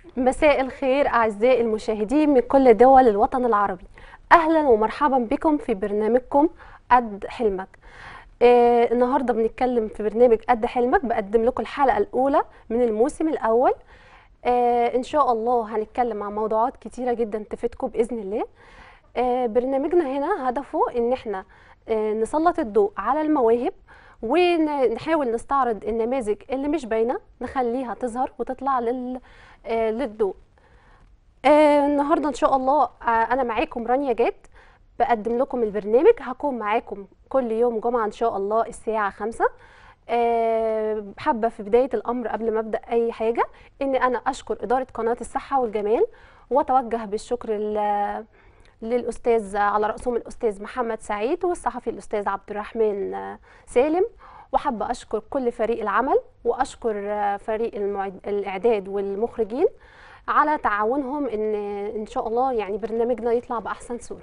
مساء الخير أعزائي المشاهدين من كل دول الوطن العربي أهلا ومرحبا بكم في برنامجكم قد حلمك آه النهارده بنتكلم في برنامج قد حلمك بقدم لكم الحلقة الأولى من الموسم الأول آه إن شاء الله هنتكلم عن موضوعات كتيرة جدا تفيدكم بإذن الله آه برنامجنا هنا هدفه إن احنا آه نسلط الضوء على المواهب ونحاول نستعرض النماذج اللي مش باينة نخليها تظهر وتطلع لل آه، للضوء آه، النهارده ان شاء الله آه، انا معاكم رانيا جاد بقدم لكم البرنامج هكون معاكم كل يوم جمعه ان شاء الله الساعه خمسة آه، حابه في بدايه الامر قبل ما ابدا اي حاجه ان انا اشكر اداره قناه الصحه والجمال واتوجه بالشكر ل- للاستاذ على راسهم الاستاذ محمد سعيد والصحفي الاستاذ عبد الرحمن آه، سالم وحابه اشكر كل فريق العمل واشكر آه، فريق المعد... الاعداد والمخرجين على تعاونهم ان ان شاء الله يعني برنامجنا يطلع باحسن صوره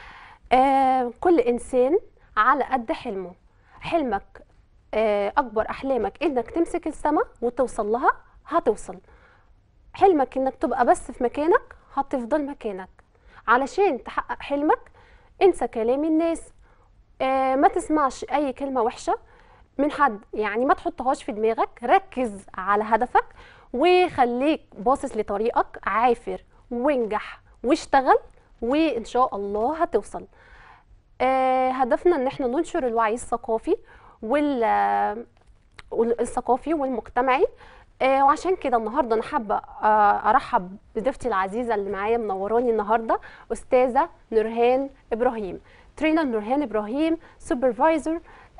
آه كل انسان على قد حلمه حلمك آه اكبر احلامك انك تمسك السما وتوصل لها هتوصل حلمك انك تبقى بس في مكانك هتفضل مكانك علشان تحقق حلمك انسى كلام الناس آه ما تسمعش اي كلمه وحشه من حد يعني ما تحطهاش في دماغك ركز على هدفك وخليك باصص لطريقك عافر وانجح واشتغل وان شاء الله هتوصل آه هدفنا ان احنا ننشر الوعي الثقافي وال الثقافي والمجتمعي آه وعشان كده النهارده انا حابه آه ارحب بضيفتي العزيزه اللي معايا منوراني النهارده استاذه نورهان ابراهيم ترينر نورهان ابراهيم سوبرفايزر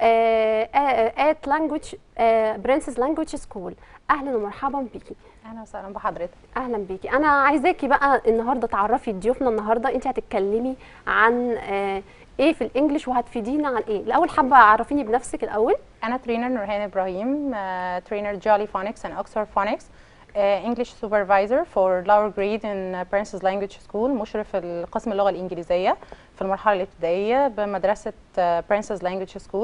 ات لانجوج برنسز لانجوج سكول اهلا ومرحبا بيكي اهلا وسهلا بحضرتك اهلا بيكي انا عايزاكي بقى النهارده تعرفي ضيوفنا النهارده انت هتتكلمي عن آه ايه في الانجليش وهتفيدينا عن ايه الاول حابه عرفيني بنفسك الاول انا ترينر نورهان ابراهيم ترينر جولي فونكس and اوكسفورد فونكس انجلش سوبرفايزر فور lower grade in Princess Language School مشرف القسم اللغه الانجليزيه في المرحله الابتدائيه بمدرسه آه، Princess Language School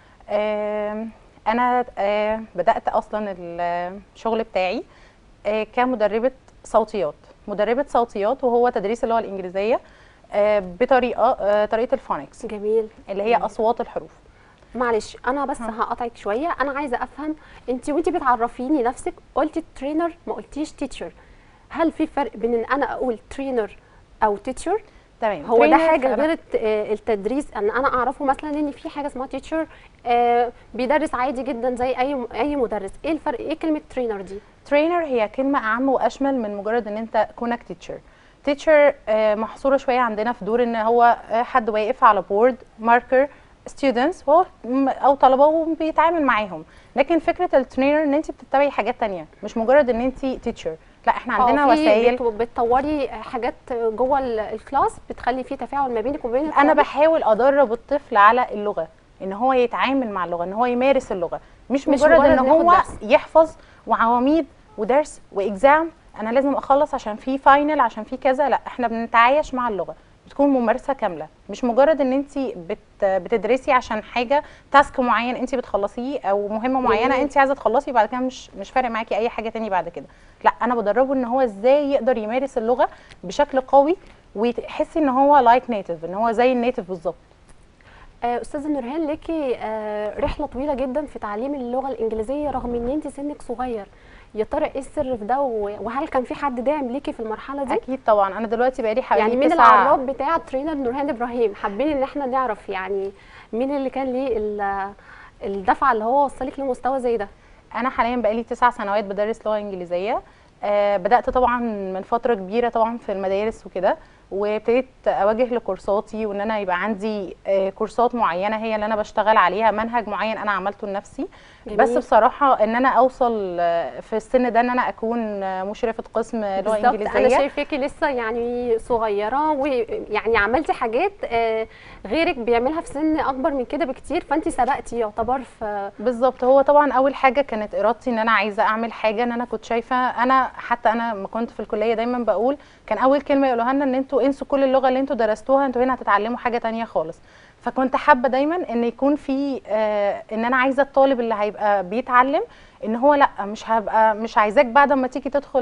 آم، انا آه، بدات اصلا الشغل بتاعي آه، كمدربه صوتيات مدربه صوتيات وهو تدريس اللغه الانجليزيه آه، بطريقه آه، طريقه الفونكس جميل اللي هي اصوات الحروف معلش انا بس هقطعك شويه انا عايزه افهم انت وانت بتعرفيني نفسك قلتي ترينر ما قلتيش تيتشر هل في فرق بين ان انا اقول ترينر او تيتشر تمام هو ده trainer حاجه أنا- غير الت- آه، التدريس ان انا اعرفه مثلا ان في حاجه اسمها تيتشر بيدرس عادي جدا زي اي اي مدرس ايه الفرق ايه كلمه ترينر دي ترينر هي كلمة أعم وأشمل من مجرد إن أنت كونك تيتشر تيتشر محصورة شوية عندنا في دور إن هو آه، حد واقف على بورد ماركر ستودنتس هو م- أو طلبة وبيتعامل معاهم لكن فكرة الترينر إن أنت بتتبعي حاجات تانية مش مجرد إن أنت تيتشر لا احنا عندنا آه، في وسائل بت- بتطوري حاجات جوه ال- الكلاس بتخلي في تفاعل ما بينك وبين انا الطالب؟ بحاول ادرب الطفل على اللغه ان هو يتعامل مع اللغه ان هو يمارس اللغه مش, مش مجرد, مجرد ان ناخد هو درس. يحفظ وعواميد ودرس واكزام انا لازم اخلص عشان في فاينل عشان في كذا لا احنا بنتعايش مع اللغه بتكون ممارسه كامله مش مجرد ان انت بت بتدرسي عشان حاجه تاسك معين انت بتخلصيه او مهمه معينه جميل. انت عايزه تخلصي بعد كده مش مش فارق معاكي اي حاجه تاني بعد كده لا انا بدربه ان هو ازاي يقدر يمارس اللغه بشكل قوي ويحس ان هو لايك نيتيف ان هو زي النيتيف بالظبط آه، استاذه نورهان ليكي آه، رحله طويله جدا في تعليم اللغه الانجليزيه رغم ان انت سنك صغير يا ترى ايه السر في ده و- وهل كان في حد داعم ليكي في المرحله دي اكيد طبعا انا دلوقتي بقالي حوالي يعني مين تسع- العراف بتاع ترينر نورهان ابراهيم حابين ان احنا نعرف يعني مين اللي كان ليه ال- الدفعه اللي هو وصلك لمستوى زي ده انا حاليا بقالي تسع سنوات بدرس لغه انجليزيه آه بدات طبعا من فتره كبيره طبعا في المدارس وكده وابتديت اوجه لكورساتي وان انا يبقى عندي آه كورسات معينه هي اللي انا بشتغل عليها منهج معين انا عملته لنفسي جميل. بس بصراحه ان انا اوصل آه، في السن ده ان انا اكون آه، مشرفه قسم لغه بالظبط انا انجليزيه شايفاكي لسه يعني صغيره ويعني عملتي حاجات آه، غيرك بيعملها في سن اكبر من كده بكتير فانت سبقتي يعتبر في بالظبط هو طبعا اول حاجه كانت ارادتي ان انا عايزه اعمل حاجه ان انا كنت شايفه انا حتى انا ما كنت في الكليه دايما بقول كان اول كلمه يقولوها لنا ان انتوا انسوا كل اللغه اللي انتوا درستوها انتوا هنا هتتعلموا حاجه تانية خالص فكنت حابه دايما ان يكون في آه ان انا عايزه الطالب اللي هيبقى بيتعلم ان هو لا مش هبقى مش عايزاك بعد ما تيجي تدخل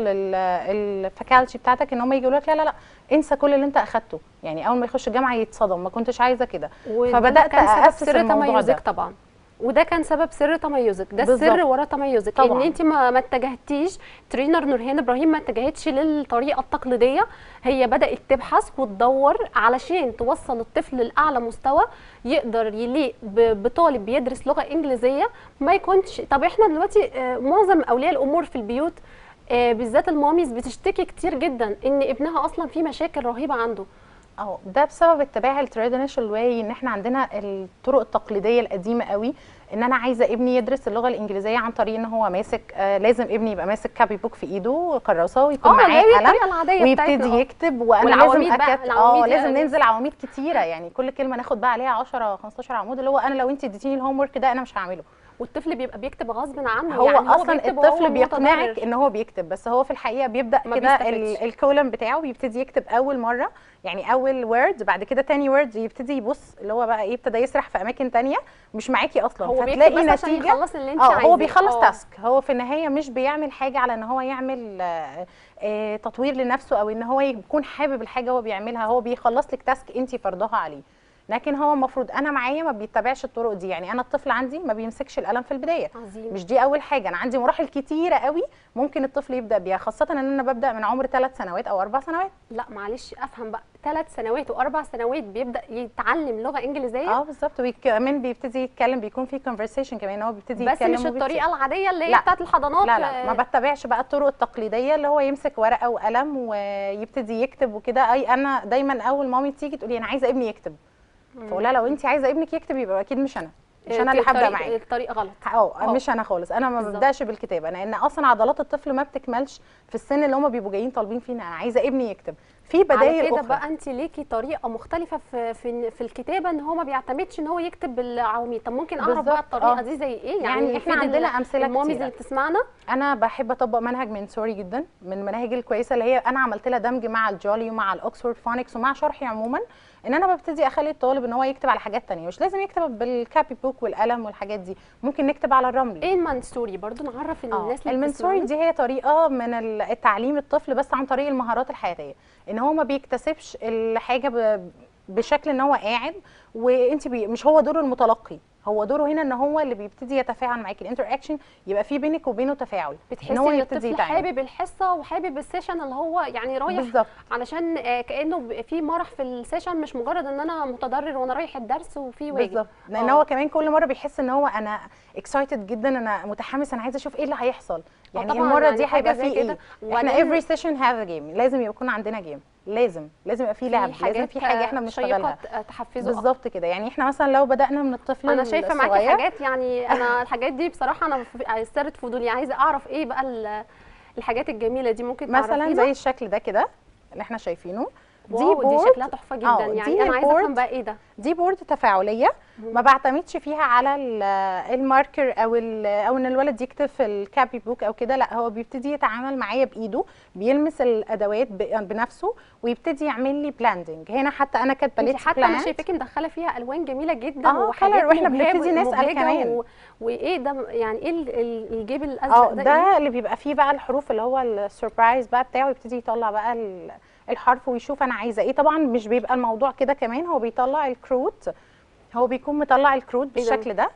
الفاكالتي بتاعتك ان هم يجوا لك لا لا لا انسى كل اللي انت اخدته يعني اول ما يخش الجامعه يتصدم ما كنتش عايزه كده وده فبدات كان سبب اسس سر الموضوع تميزك ده طبعا وده كان سبب سر تميزك ده بالظبط. السر ورا تميزك ان طبعاً. انت ما, ما اتجهتيش ترينر نورهان ابراهيم ما اتجهتش للطريقه التقليديه هي بدات تبحث وتدور علشان توصل الطفل لاعلى مستوى يقدر يليق ب- بطالب بيدرس لغه انجليزيه ما يكونش طب احنا دلوقتي آه، معظم اولياء الامور في البيوت آه، بالذات الماميز بتشتكي كتير جدا ان ابنها اصلا في مشاكل رهيبه عنده اه ده بسبب اتباع التراديشنال واي ان احنا عندنا الطرق التقليديه القديمه قوي ان انا عايزه ابني يدرس اللغه الانجليزيه عن طريق ان هو ماسك آه لازم ابني يبقى ماسك كابي بوك في ايده كراسه ويكون اه اللي معاه هي قلم الطريقه العاديه ويبتدي بتاعتنا آه. يكتب وانا والعواميد لازم بقى، أكت... العواميد اه لازم بقى. ننزل عواميد كتيره يعني كل كلمه ناخد بقى عليها 10 15 عمود اللي هو انا لو انت اديتيني الهوم ورك ده انا مش هعمله والطفل بيبقى بيكتب غصب عنه هو يعني اصلا بيكتب وهو الطفل بيقنعك متضرر. ان هو بيكتب بس هو في الحقيقه بيبدا ما كده بيستفدش. ال- الكولم بتاعه بيبتدي يكتب اول مره يعني اول وورد بعد كده تاني وورد يبتدي يبص اللي هو بقى ايه ابتدى يسرح في اماكن تانية مش معاكي اصلا هو بيكتب فتلاقي بس عشان نتيجه يخلص اللي انت اه عايزاه هو بيخلص آه. تاسك هو في النهايه مش بيعمل حاجه على ان هو يعمل آه، آه، تطوير لنفسه او ان هو يكون حابب الحاجه هو بيعملها هو بيخلص لك تاسك انت فرضها عليه لكن هو المفروض انا معايا ما بيتبعش الطرق دي يعني انا الطفل عندي ما بيمسكش القلم في البدايه عظيم مش دي اول حاجه انا عندي مراحل كتيره قوي ممكن الطفل يبدا بيها خاصه ان انا ببدا من عمر ثلاث سنوات او اربع سنوات لا معلش افهم بقى ثلاث سنوات واربع سنوات بيبدا يتعلم لغه انجليزيه اه بالظبط وكمان بيبتدي يتكلم بيكون في كونفرسيشن كمان هو بيبتدي بس يتكلم مش وبيبتدي- الطريقه العاديه اللي هي لا. بتاعت الحضانات لا لا ما آه، بتبعش بقى الطرق التقليديه اللي هو يمسك ورقه وقلم ويبتدي يكتب وكده اي انا دايما اول مامي تيجي تقول لي انا عايزه ابني يكتب فاقول لها لو انت عايزه ابنك يكتب يبقى اكيد مش انا مش انا اللي هبدا الطريق- معاك الطريقه غلط اه اه. مش انا خالص انا ما بالظبط. ببداش بالكتابه لان اصلا عضلات الطفل ما بتكملش في السن اللي هم بيبقوا جايين طالبين فيه إن انا عايزه ابني يكتب في على بدايل كده اخرى بقى انت ليكي طريقه مختلفه في في في الكتابه ان هو ما بيعتمدش ان هو يكتب بالعواميد طب ممكن اعرف بقى بالظبط، الطريقه اه. دي زي ايه يعني احنا يفيد عندنا ال- امثله الماميز كتيره اللي بتسمعنا انا بحب اطبق منهج من سوري جدا من المناهج الكويسه اللي هي انا عملت لها دمج مع الجولي ومع الاوكسفورد فونكس ومع شرحي عموما ان انا ببتدي اخلي الطالب ان هو يكتب على حاجات تانية مش لازم يكتب بالكابي بوك والقلم والحاجات دي ممكن نكتب على الرمل ايه المنسوري برضو نعرف اه الناس اللي المنسوري بتسمعنا. دي هي طريقه من ال- التعليم الطفل بس عن طريق المهارات الحياتيه ان هو ما بيكتسبش الحاجه ب- بشكل ان هو قاعد وانت بي مش هو دوره المتلقي هو دوره هنا ان هو اللي بيبتدي يتفاعل معاكي الانتر اكشن يبقى في بينك وبينه تفاعل بتحسي ان هو ان يبتدي الطفل يتعامل حابب الحصه وحابب السيشن اللي هو يعني رايح بالظبط علشان آه، كانه ب- في مرح في السيشن مش مجرد ان انا متضرر وانا رايح الدرس وفي واجب بالظبط لان آه. هو كمان كل مره بيحس ان هو انا اكسايتد جدا انا متحمس انا عايزه اشوف ايه اللي هيحصل يعني طبعاً المره يعني دي حاجة هيبقى زي فيه كده. ايه احنا وبعدين- every session have a game لازم يكون عندنا جيم لازم لازم يبقى فيه لعب لازم في حاجه احنا بنشتغلها شيقة تحفزه أكتر. بالظبط كده يعني احنا مثلا لو بدانا من الطفل انا شايفه معاكي الصغير، حاجات يعني انا الحاجات دي بصراحه انا في- سرت فضولي عايزه اعرف ايه بقى ال- الحاجات الجميله دي ممكن مثلا تعرفينا؟ زي الشكل ده كده اللي احنا شايفينه دي واو دي بورد شكلها تحفه جدا آه، يعني دي انا عايزه افهم البورد. بقى ايه ده دي بورد تفاعليه ما بعتمدش فيها على ال- الماركر او ال- او ان الولد يكتب في الكابي بوك او كده لا هو بيبتدي يتعامل معايا بايده بيلمس الادوات ب- بنفسه ويبتدي يعمل لي بلاندنج هنا حتى انا كاتبه انت ليتس حتى انا بلان شايفاكي مدخله فيها الوان جميله جدا اه، وحاجات color، واحنا مبهجة- بنبتدي نسأل مبهجة كمان. و... وايه ده يعني ايه ال- ال- الجيب الازرق اه ده, ده إيه؟ اللي بيبقى فيه بقى الحروف اللي هو السربرايز بقى بتاعه يبتدي يطلع بقى ال- الحرف ويشوف انا عايزه ايه طبعا مش بيبقى الموضوع كده كمان هو بيطلع الكروت هو بيكون مطلع الكروت ايه ده؟ بالشكل ده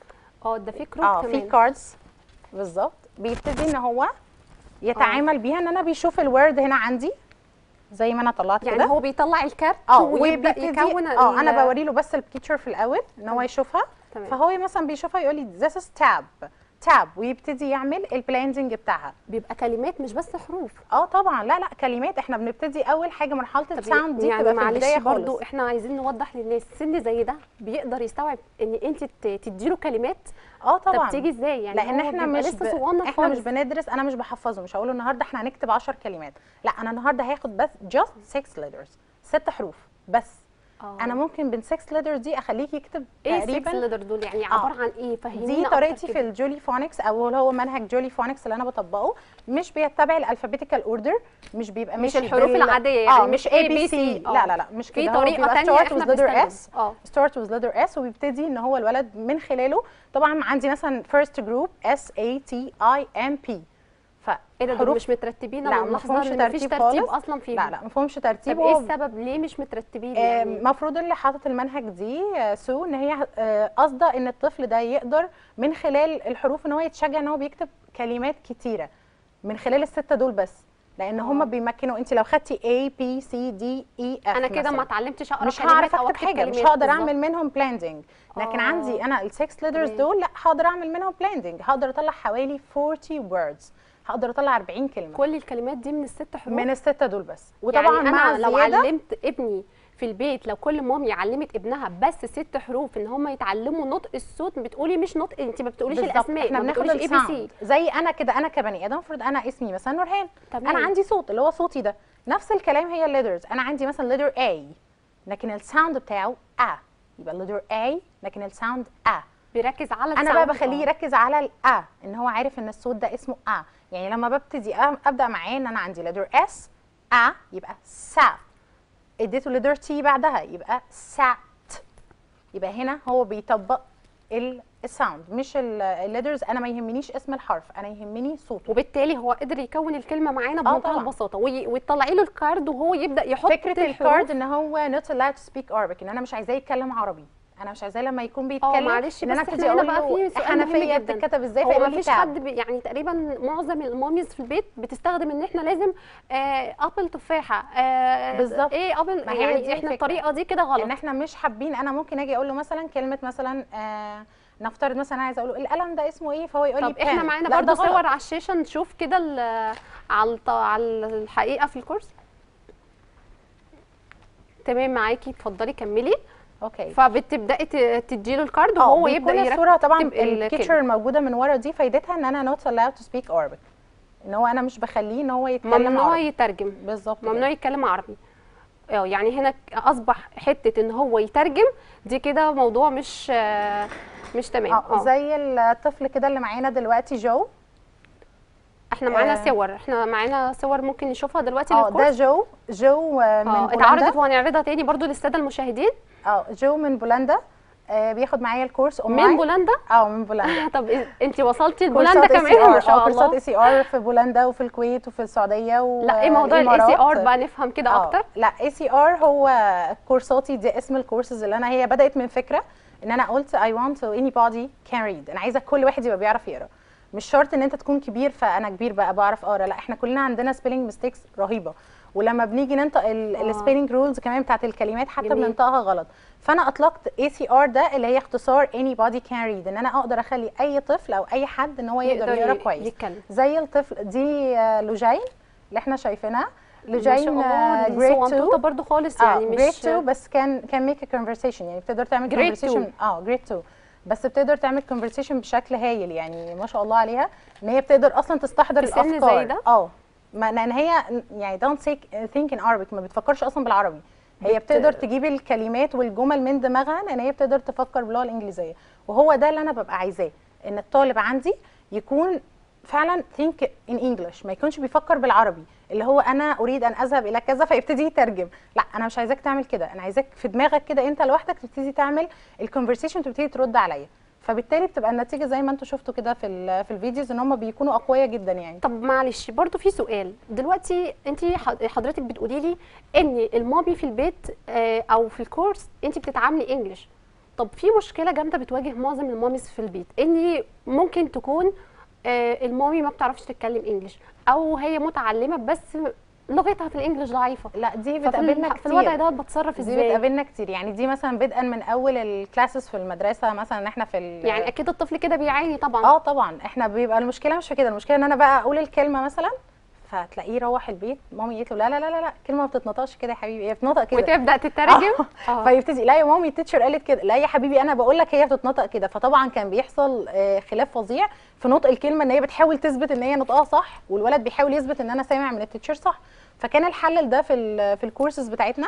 اه ده في كروت اه في كمان كاردز بالظبط بيبتدي ان هو يتعامل بيها ان انا بيشوف الورد هنا عندي زي ما انا طلعت يعني كده هو بيطلع الكارت اه ويبدا وبيبتدي يكون اه ال- انا بوري له بس البيكتشر في الاول ان هو يشوفها تمام. فهو مثلا بيشوفها يقول لي this is tab tab ويبتدي يعمل البلاندنج بتاعها بيبقى كلمات مش بس حروف اه طبعا لا لا كلمات احنا بنبتدي اول حاجه مرحله طب الساوند دي يعني بتبقى في معلش البدايه برضو خالص احنا عايزين نوضح للناس سن زي ده بيقدر يستوعب ان انت ت- تديله كلمات اه طب طبعا تيجي ازاي يعني لان هو احنا بيبقى مش لسه ب... صغنن احنا مش خالص. بندرس انا مش بحفظه مش هقول له النهارده احنا هنكتب 10 كلمات لا انا النهارده هاخد بس just 6 letters ست حروف بس آه. انا ممكن بين 6 ليتر دي اخليك يكتب ايه 6 تقريبا ليتر دول يعني آه. عباره عن ايه فهمينا دي أكتر طريقتي كده. في الجولي فونكس او اللي هو منهج جولي فونكس اللي انا بطبقه مش بيتبع الالفابيتيكال اوردر مش بيبقى مش ماشي الحروف بال- العادية اه يعني مش مش اي A, بي B, سي C. آه. لا لا لا مش في كده هو طريقه بيبقى تانية start احنا with letter بنستخدمها. S اه start with letter S وبيبتدي ان هو الولد من خلاله طبعا عندي مثلا first group S A T I M P ايه ده دول فحروف مش مترتبين لا، انا ملاحظه مفهومش ان مفيش ترتيب ترتيب خالص. اصلا فيهم لا لا ما فيهمش طب ترتيب ايه هو السبب ليه مش مترتبين آه، يعني المفروض اللي حاطط المنهج دي آه، سو ان هي آه، قاصده ان الطفل ده يقدر من خلال الحروف ان هو يتشجع ان هو بيكتب كلمات كتيره من خلال السته دول بس لان آه. هم بيمكنوا انت لو خدتي A B C D E F انا كده مثلاً، ما اتعلمتش اقرا مش كلمات هعرف أو اكتب حاجه مش كلمات هقدر بالظبط. اعمل منهم بلاندنج لكن آه. عندي انا ال 6 ليترز تمام. دول لا هقدر اعمل منهم بلاندنج هقدر اطلع حوالي 40 words هقدر اطلع 40 كلمه كل الكلمات دي من الست حروف من السته دول بس وطبعا يعني مع انا لو زياده علمت ابني في البيت لو كل مامي علمت ابنها بس ست حروف ان هم يتعلموا نطق الصوت بتقولي مش نطق انت ما بتقوليش بالظبط، الاسماء احنا ما بناخد بتقوليش اي بي سي الساوند زي انا كده انا كبني ادم المفروض انا اسمي مثلا نورهان تمام. انا عندي صوت اللي هو صوتي ده نفس الكلام هي الليترز انا عندي مثلا ليتر A لكن الساوند بتاعه A يبقى الليتر A لكن الساوند A بيركز على انا بقى الساوند. بخليه آه. يركز على الأ ان هو عارف ان الصوت ده اسمه أ يعني لما ببتدي أ- ابدا معاه ان انا عندي ليتر S أ يبقى سا اديته ليتر T بعدها يبقى سات يبقى هنا هو بيطبق ال- الساوند مش الليترز انا ما يهمنيش اسم الحرف انا يهمني صوته وبالتالي هو قدر يكون الكلمه معانا آه بمنتهى طبعاً. البساطه وي- وتطلعي له الكارد وهو يبدا يحط فكره الحروف. الكارد ان هو not allowed to speak Arabic ان انا مش عايزاه يتكلم عربي انا مش عايزاه لما يكون بيتكلم معلش ان انا بس ابتدي احنا هنا اقول بقى له في سؤال مهم حنفيه جدا. بتتكتب ازاي هو فيقول ما لي فيش تاب. حد بي يعني تقريبا معظم الماميز في البيت بتستخدم ان احنا لازم آه ابل تفاحه آه بالظبط. ايه ابل ما هي يعني دي احنا الفكرة. الطريقه دي كده غلط ان احنا مش حابين انا ممكن اجي اقول له مثلا كلمه مثلا آه نفترض مثلا انا عايزه اقول له القلم ده اسمه ايه فهو يقول لي طب احنا pen. معانا لا، برضو ده غلط. صور على الشاشه نشوف كده ال- على الط- على الحقيقه في الكورس تمام معاكي اتفضلي كملي اوكي فبتبداي ت- تديله الكارد اه وهو بيكون يبدا الصوره طبعا يرتب الكلمة. الكيتشر الموجوده من ورا دي فايدتها ان انا not allowed to speak Arabic ان هو انا مش بخليه ان هو يتكلم ممنوع عربي يترجم بالظبط ممنوع كده. يتكلم عربي اه يعني هنا اصبح حته ان هو يترجم دي كده موضوع مش آه، مش تمام اه اه زي الطفل كده اللي معانا دلوقتي جو احنا معانا آه. صور احنا معانا صور ممكن نشوفها دلوقتي اه للكورس ده جو جو آه، من اه بولندا اتعرضت وهنعرضها تاني برضو للساده المشاهدين اه جو من بولندا آه بياخد معايا الكورس من اونلاين بولندا اه من بولندا طب انت وصلتي لبولندا كورسات كمان ما ACR شاء اه كورسات الله اي سي ار في بولندا وفي الكويت وفي السعوديه و لا ايه موضوع الاي سي ار بقى نفهم كده آه، اكتر لا اي سي ار هو كورساتي دي اسم الكورسز اللي انا هي بدات من فكره ان انا قلت I want to anybody can read انا عايزه كل واحد يبقى بيعرف يقرا مش شرط ان انت تكون كبير فانا كبير بقى بعرف اقرا لا احنا كلنا عندنا سبيلنج ميستيكس رهيبه ولما بنيجي ننطق آه. السبيلنج رولز كمان بتاعت الكلمات حتى جميل. بننطقها غلط فانا اطلقت اي سي ار ده اللي هي اختصار anybody can read ان انا اقدر اخلي اي طفل او اي حد ان هو يقدر يقرا ي- كويس يتكلم زي الطفل دي آه، لوجين اللي احنا شايفينها ما شاء لوجين الله دي جريد 2 صغنطوطه برضو خالص اه يعني جريد مش 2 بس كان كان ميك كونفرسيشن يعني بتقدر تعمل Grade كونفرسيشن 2. اه جريد 2 بس بتقدر تعمل كونفرسيشن بشكل هايل يعني ما شاء الله عليها ان هي بتقدر اصلا تستحضر في سن الافكار زي ده؟ اه ما لان هي يعني دونت ثينك ان Arabic ما بتفكرش اصلا بالعربي هي بت- بتقدر تجيب الكلمات والجمل من دماغها لان هي بتقدر تفكر باللغه الانجليزيه وهو ده اللي انا ببقى عايزاه ان الطالب عندي يكون فعلا think in English ما يكونش بيفكر بالعربي اللي هو انا اريد ان اذهب الى كذا فيبتدي يترجم لا انا مش عايزاك تعمل كده انا عايزاك في دماغك كده انت لوحدك تبتدي تعمل الكونفرسيشن تبتدي ترد عليا فبالتالي بتبقى النتيجه زي ما انتم شفتوا كده في ال- في الفيديوز ان هم بيكونوا اقوياء جدا يعني طب معلش برضو في سؤال دلوقتي انت حضرتك بتقولي لي ان المامي في البيت آه، او في الكورس انت بتتعاملي انجلش طب في مشكله جامده بتواجه معظم الماميز في البيت ان ممكن تكون آه، المامي ما بتعرفش تتكلم انجلش او هي متعلمه بس لغتها في الانجليش ضعيفه لا دي ففي بتقابلنا ال- كتير في الوضع ده بتصرف دي ازاي بتقابلنا كتير يعني دي مثلا بدءا من اول الكلاسز في المدرسه مثلا ان احنا في ال- يعني اكيد الطفل كده بيعاني طبعا اه طبعا احنا بيبقى المشكله مش في كده المشكله ان انا بقى اقول الكلمه مثلا فتلاقيه روح البيت مامي قالت له لا لا لا لا لا الكلمه ما بتتنطقش كده يا حبيبي هي بتتنطق كده وتبدا تترجم آه. فيبتدي لا يا مامي التيتشر قالت كده لا يا حبيبي انا بقول لك هي بتتنطق كده فطبعا كان بيحصل آه، خلاف فظيع في نطق الكلمه ان هي بتحاول تثبت ان هي نطقها صح والولد بيحاول يثبت ان انا سامع من التيتشر صح فكان الحل لده في ال في الكورسز بتاعتنا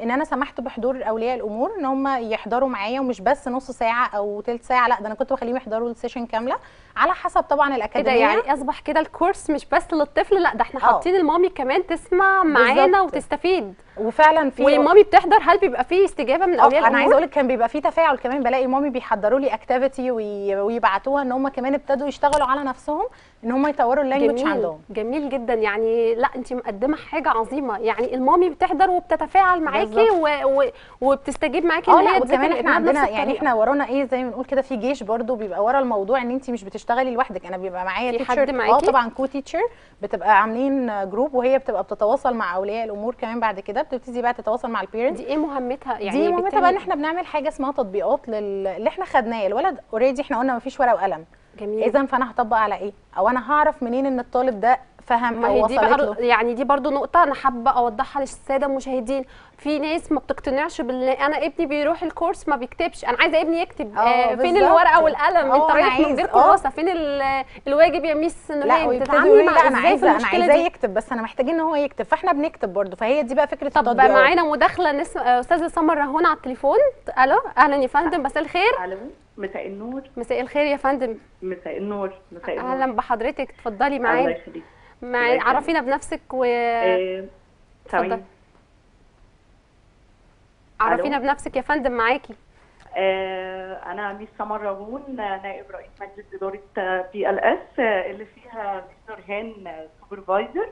ان انا سمحت بحضور اولياء الامور ان هم يحضروا معايا ومش بس نص ساعه او ثلث ساعه لا ده انا كنت بخليهم يحضروا السيشن كامله على حسب طبعا ايه ده الاكاديميه يعني اصبح كده الكورس مش بس للطفل لا ده احنا آه. حاطين المامي كمان تسمع معانا بالظبط. وتستفيد وفعلا في والمامي بتحضر هل بيبقى فيه استجابه من آه، اولياء انا عايزه الامور اقول لك كان بيبقى في تفاعل كمان بلاقي مامي بيحضروا لي اكتيفيتي ويبعتوها ان هم كمان ابتدوا يشتغلوا على نفسهم ان هم يطوروا اللانجوج جميل عندهم جميل جدا يعني لا انت مقدمه حاجه عظيمه يعني المامي بتحضر وبتتفاعل معاكي بالظبط. و... و... وبتستجيب معاكي اه ان لا هي تذاكر وكمان احنا الابناء بنفس عندنا يعني الطريقة. احنا ورانا ايه زي ما بنقول كده في جيش برضو بيبقى ورا الموضوع ان انت مش بتشتغلي لوحدك انا بيبقى معايا في حد teacher- اه معاكي؟ طبعا كو تيتشر بتبقى عاملين جروب وهي بتبقى بتتواصل مع اولياء الامور كمان بعد كده بتبتدي بقى تتواصل مع البيرنتس دي ايه مهمتها يعني دي مهمتها بتعمل بقى ان احنا بنعمل حاجه اسمها تطبيقات لل... اللي احنا خدناه الولد اوريدي احنا قلنا مفيش ورقه وقلم جميل اذا فانا هطبق على ايه او انا هعرف منين ان الطالب ده فهم ما او هي دي وصلت بقى له يعني دي برضو نقطة أنا حابة أوضحها للسادة المشاهدين في ناس ما بتقتنعش بال أنا ابني بيروح الكورس ما بيكتبش أنا عايزة ابني يكتب اه، آه فين بالظبط. الورقة والقلم اه، أنت أنا رايح من عايز- غير اه. كراسة فين ال- الواجب يا ميس لا نورهان ويبتدي بتتعاملي يقول لي مع لا انا إزاي في عايزه انا المشكلة عايزاه دي يكتب بس انا محتاجين ان هو يكتب فاحنا بنكتب برضو فهي دي بقى فكره طب التطبيقات معانا مداخلة نسم... آه، أستاذة سمر رهون على التليفون ألو أهلا يا فندم مساء الخير الو مساء النور مساء الخير يا فندم مساء النور مساء النور أهلا بحضرتك اتفضلي الله معانا يخليك معانا الله يخليك. عرفينا بنفسك و آه، اتفضل. تمام عرفينا بنفسك يا فندم معاكي آه، انا ميس سمر راهون نائب رئيس مجلس اداره بي ال اس اللي فيها ميس نورهان سوبرفايزر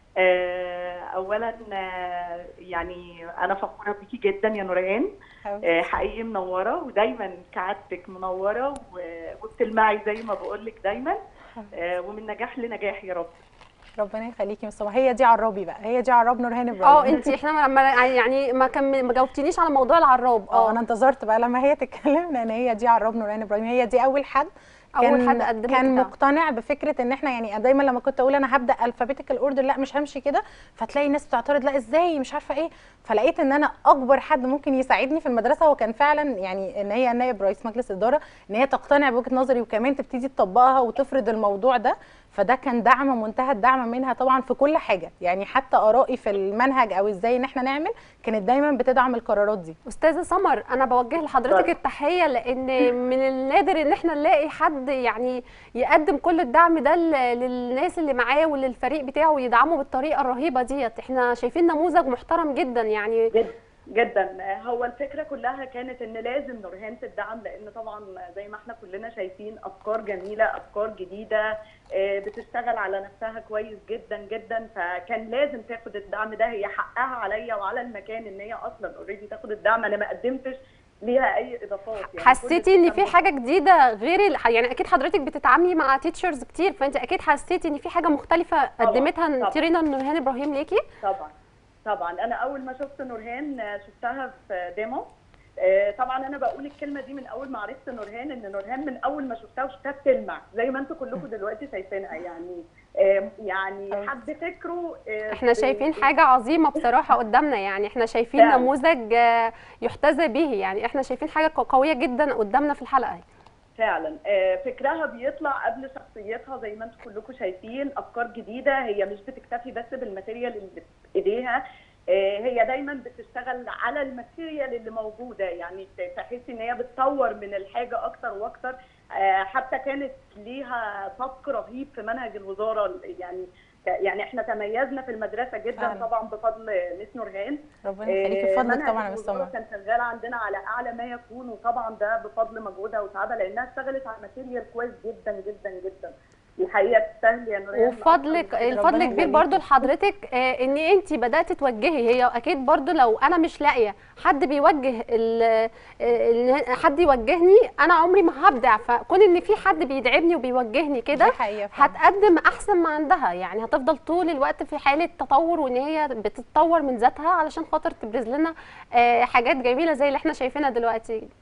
اولا آه، يعني انا فخوره بيكي جدا يا نورهان آه، حقيقي منوره ودايما كعادتك منوره و- وبتلمعي زي ما بقول لك دايما آه، ومن نجاح لنجاح يا رب ربنا يخليكي مس سمر هي دي عرابي بقى هي دي عراب نورهان اه ابراهيم انت احنا ما- ما يعني ما كم ما جاوبتنيش على موضوع العراب اه اه انا انتظرت بقى لما هي تتكلم لان هي دي عراب نورهان ابراهيم هي دي اول حد أول كان حد قدمت كان ده. مقتنع بفكره ان احنا يعني دايما لما كنت اقول انا هبدا الفابيتيكال اوردر لا مش همشي كده فتلاقي ناس بتعترض لا ازاي مش عارفه ايه فلقيت ان انا اكبر حد ممكن يساعدني في المدرسه هو كان فعلا يعني ان هي نائب رئيس مجلس اداره ان هي تقتنع بوجهه نظري وكمان تبتدي تطبقها وتفرض الموضوع ده فده كان دعم منتهى الدعم منها طبعا في كل حاجه يعني حتى ارائي في المنهج او ازاي ان احنا نعمل كانت دايما بتدعم القرارات دي استاذه سمر انا بوجه لحضرتك اتفضل. التحيه لان من النادر ان احنا نلاقي حد يعني يقدم كل الدعم ده ل- للناس اللي معاه وللفريق بتاعه ويدعمه بالطريقه الرهيبه ديت احنا شايفين نموذج محترم جدا يعني جدا جدا هو الفكره كلها كانت ان لازم نورهان تدعم لان طبعا زي ما احنا كلنا شايفين افكار جميله افكار جديده آه، بتشتغل على نفسها كويس جدا جدا فكان لازم تاخد الدعم ده هي حقها عليا وعلى المكان ان هي اصلا اوريدي تاخد الدعم انا ما قدمتش ليها اي اضافات يعني حسيتي كل ان في الكلام حاجه جديده غير ال... يعني اكيد حضرتك بتتعاملي مع تيتشرز كتير فانت اكيد حسيتي ان في حاجه مختلفه قدمتها طبعاً. ترينا نورهان ابراهيم ليكي طبعا طبعا انا اول ما شفت نورهان آه، شفتها في ديمو آه، طبعا انا بقول الكلمه دي من اول ما عرفت نورهان ان نورهان من اول ما شفتها وشفتها بتلمع زي ما انتم كلكم دلوقتي شايفينها يعني آه، يعني حد فكره آه، احنا ب- شايفين حاجه عظيمه بصراحه قدامنا يعني احنا شايفين فعلا. نموذج آه، يحتذى به يعني احنا شايفين حاجه قويه جدا قدامنا في الحلقه فعلا آه، فكرها بيطلع قبل شخصيتها زي ما انتم كلكم شايفين افكار جديده هي مش بتكتفي بس بالماتيريال اللي في ايديها آه، هي دايما بتشتغل على الماتيريال اللي موجوده يعني تحسي ان هي بتطور من الحاجه اكتر واكتر آه، حتى كانت ليها سبق رهيب في منهج الوزاره يعني يعني احنا تميزنا في المدرسه جدا فعلا. طبعا بفضل مس نورهان ربنا يخليكي بفضلك منهج طبعا يا مس الوزارة سمر كان شغال عندنا على اعلى ما يكون وطبعا ده بفضل مجهودها وتعبها لانها اشتغلت على ماتيريال كويس جدا جدا جدا الحقيقه تستاهل يا نوران وفضلك الفضل كبير يخليكي. برضو لحضرتك آه، ان انت بدات توجهي هي اكيد برضو لو انا مش لاقيه حد بيوجه ال- آه، إن حد يوجهني انا عمري ما هبدع فكون ان في حد بيدعمني وبيوجهني كده دي حقيقه فعلا. هتقدم احسن ما عندها يعني هتفضل طول الوقت في حاله تطور وان هي بتتطور من ذاتها علشان خاطر تبرز لنا آه، حاجات جميله زي اللي احنا شايفينها دلوقتي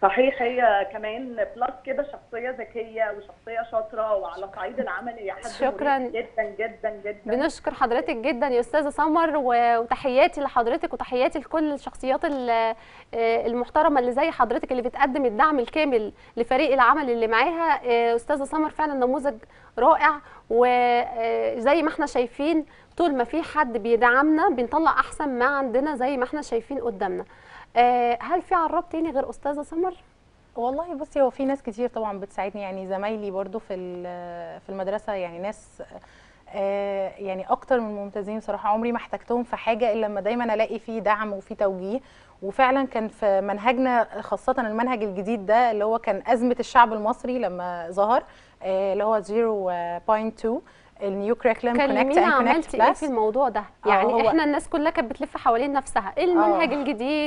صحيح هي كمان بلس كده شخصيه ذكيه وشخصيه شاطره وعلى صعيد العمل هي حد شكراً. مريح جدا جدا جدا بنشكر حضرتك جدا يا استاذه سمر و- وتحياتي لحضرتك وتحياتي لكل الشخصيات ال- آه، المحترمه اللي زي حضرتك اللي بتقدم الدعم الكامل لفريق العمل اللي معاها آه، استاذه سمر فعلا نموذج رائع وزي ما احنا شايفين طول ما في حد بيدعمنا بنطلع احسن ما عندنا زي ما احنا شايفين قدامنا آه، هل في عراب تاني غير استاذه سمر والله بصي هو في ناس كتير طبعا بتساعدني يعني زمايلي برضو في ال- في المدرسه يعني ناس آه، يعني اكتر من ممتازين بصراحه عمري ما احتجتهم في حاجه الا لما دايما الاقي فيه دعم وفيه توجيه وفعلا كان في منهجنا خاصه المنهج الجديد ده اللي هو كان ازمه الشعب المصري لما ظهر آه، اللي هو 0.2 النيو كريكولم كونكت كلمينا اند كونكت عملتي ايه بلس في الموضوع ده آه، يعني هو- احنا الناس كلها كانت بتلف حوالين نفسها المنهج آه. الجديد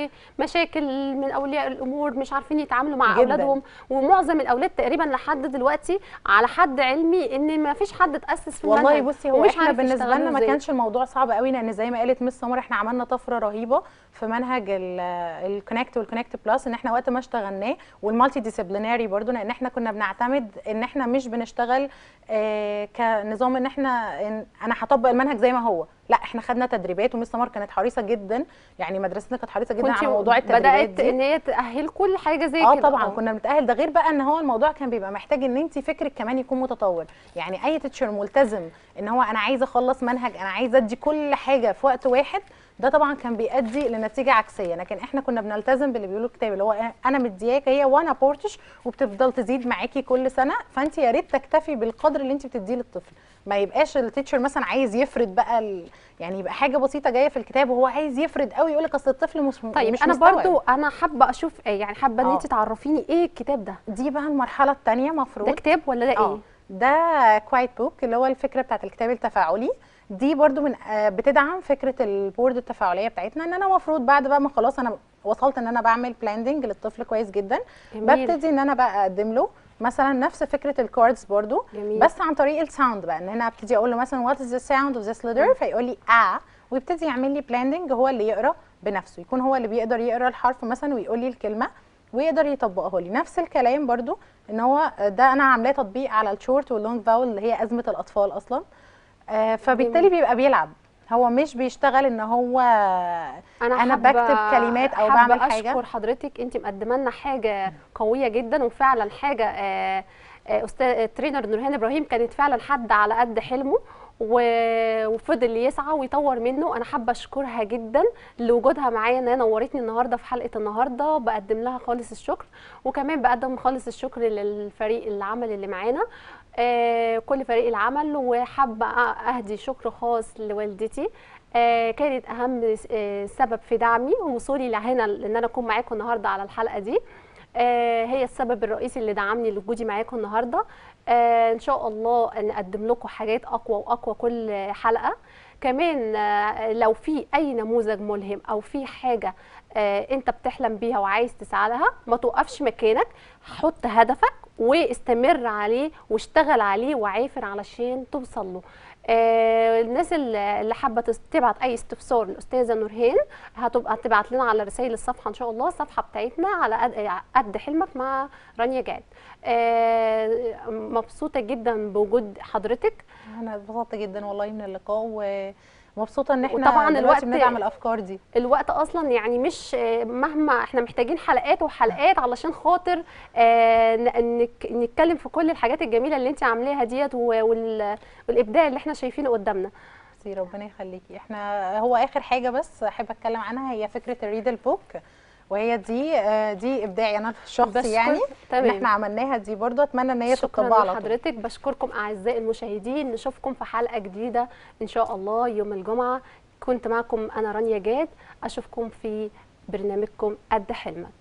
ومشاكل من اولياء الامور مش عارفين يتعاملوا مع جداً. اولادهم ومعظم الاولاد تقريبا لحد دلوقتي على حد علمي ان ما فيش حد اتاسس في والله المنهج بصي هو ومش احنا عارف بالنسبه يشتغلوا لنا ما إزاي. كانش الموضوع صعب قوي لان زي ما قالت مس سمر احنا عملنا طفره رهيبه في منهج الكونكت والكونكت بلس ان احنا وقت ما اشتغلناه والمالتي ديسيبليناري برضو لان احنا كنا بنعتمد ان احنا مش بنشتغل آه، كنظام ان احنا إن انا هطبق المنهج زي ما هو لا احنا خدنا تدريبات ومس سمر كانت حريصه جدا يعني مدرستنا كانت حريصه جدا كنتي على موضوع التدريبات بدات دي ان هي تاهلكم لحاجه زي اه كده طبعا كنا بنتاهل ده غير بقى ان هو الموضوع كان بيبقى محتاج ان انت فكرك كمان يكون متطور يعني اي تيتشر ملتزم ان هو انا عايزه اخلص منهج انا عايزه ادي كل حاجه في وقت واحد ده طبعا كان بيؤدي لنتيجه عكسيه لكن احنا كنا بنلتزم باللي بيقولوا الكتاب اللي هو انا مدياك هي وانا بورتش وبتفضل تزيد معاكي كل سنه فانت يا ريت تكتفي بالقدر اللي انت بتديه للطفل ما يبقاش التيتشر مثلا عايز يفرد بقى ال... يعني يبقى حاجه بسيطه جايه في الكتاب وهو عايز يفرد قوي يقول لك اصل الطفل مش طيب مش انا مستوعب. برضو انا حابه اشوف ايه يعني حابه ان آه. انت تعرفيني ايه الكتاب ده دي بقى المرحله الثانيه مفروض ده كتاب ولا ده اه ايه ده كوايت بوك اللي هو الفكره بتاعت الكتاب التفاعلي دي برضو من آه، بتدعم فكره البورد التفاعليه بتاعتنا ان انا المفروض بعد بقى ما خلاص انا وصلت ان انا بعمل بلاندنج للطفل كويس جدا جميل. ببتدي ان انا بقى اقدم له مثلا نفس فكره الكاردز برضو جميل. بس عن طريق الساوند بقى ان انا ابتدي اقول له مثلا وات از ذا ساوند اوف ذس letter فيقول لي اه ويبتدي يعمل لي بلاندنج هو اللي يقرا بنفسه يكون هو اللي بيقدر يقرا الحرف مثلا ويقول لي الكلمه ويقدر يطبقها لي نفس الكلام برضو ان هو ده انا عاملاه تطبيق على الشورت واللونج فاول اللي هي ازمه الاطفال اصلا آه، فبالتالي جميل. بيبقى بيلعب هو مش بيشتغل ان هو انا, أنا حابة- بكتب كلمات أو حابة بعمل حاجة. اشكر حضرتك انت مقدمه لنا حاجه قويه جدا وفعلا حاجه آه، آه، استاذ ترينر نورهان ابراهيم كانت فعلا حد على قد حلمه و- وفضل يسعى ويطور منه انا حابه اشكرها جدا لوجودها معايا ان هي نورتني النهارده في حلقه النهارده بقدم لها خالص الشكر وكمان بقدم خالص الشكر للفريق العمل اللي معانا آه، كل فريق العمل وحابه اهدي شكر خاص لوالدتي آه، كانت اهم آه، سبب في دعمي ووصولي لهنا ان انا اكون معاكم النهارده على الحلقه دي آه، هي السبب الرئيسي اللي دعمني لوجودي معاكم النهارده آه، ان شاء الله نقدم لكم حاجات اقوى واقوى كل حلقه كمان آه، لو في اي نموذج ملهم او في حاجه آه، انت بتحلم بيها وعايز تسعى لها ما توقفش مكانك حط هدفك واستمر عليه واشتغل عليه وعافر علشان توصل له آه، الناس اللي اللي حابه تس- تبعت اي استفسار للاستاذه نورهان هتبقى تبعت لنا على رسائل الصفحه ان شاء الله الصفحه بتاعتنا على قد- قد حلمك مع رانيا جاد آه، مبسوطه جدا بوجود حضرتك انا اتبسطت جدا والله من اللقاء ومبسوطه ان احنا وطبعاً دلوقتي الوقت- بندعم الافكار دي الوقت اصلا يعني مش آه، مهما احنا محتاجين حلقات وحلقات علشان خاطر آه، ن- نك- نتكلم في كل الحاجات الجميله اللي انت عاملاها ديت و- وال- والابداع اللي احنا شايفينه قدامنا ميرسي ربنا يخليكي احنا هو اخر حاجه بس احب اتكلم عنها هي فكره الريدل بوك وهي دي آه، دي ابداعي انا الشخصي بشكر- يعني ان تمام. احنا عملناها دي برضو اتمنى ان هي شكرا تطبق على طول لحضرتك بشكركم اعزائي المشاهدين نشوفكم في حلقه جديده ان شاء الله يوم الجمعه كنت معكم انا رانيا جاد اشوفكم في برنامجكم قد حلمك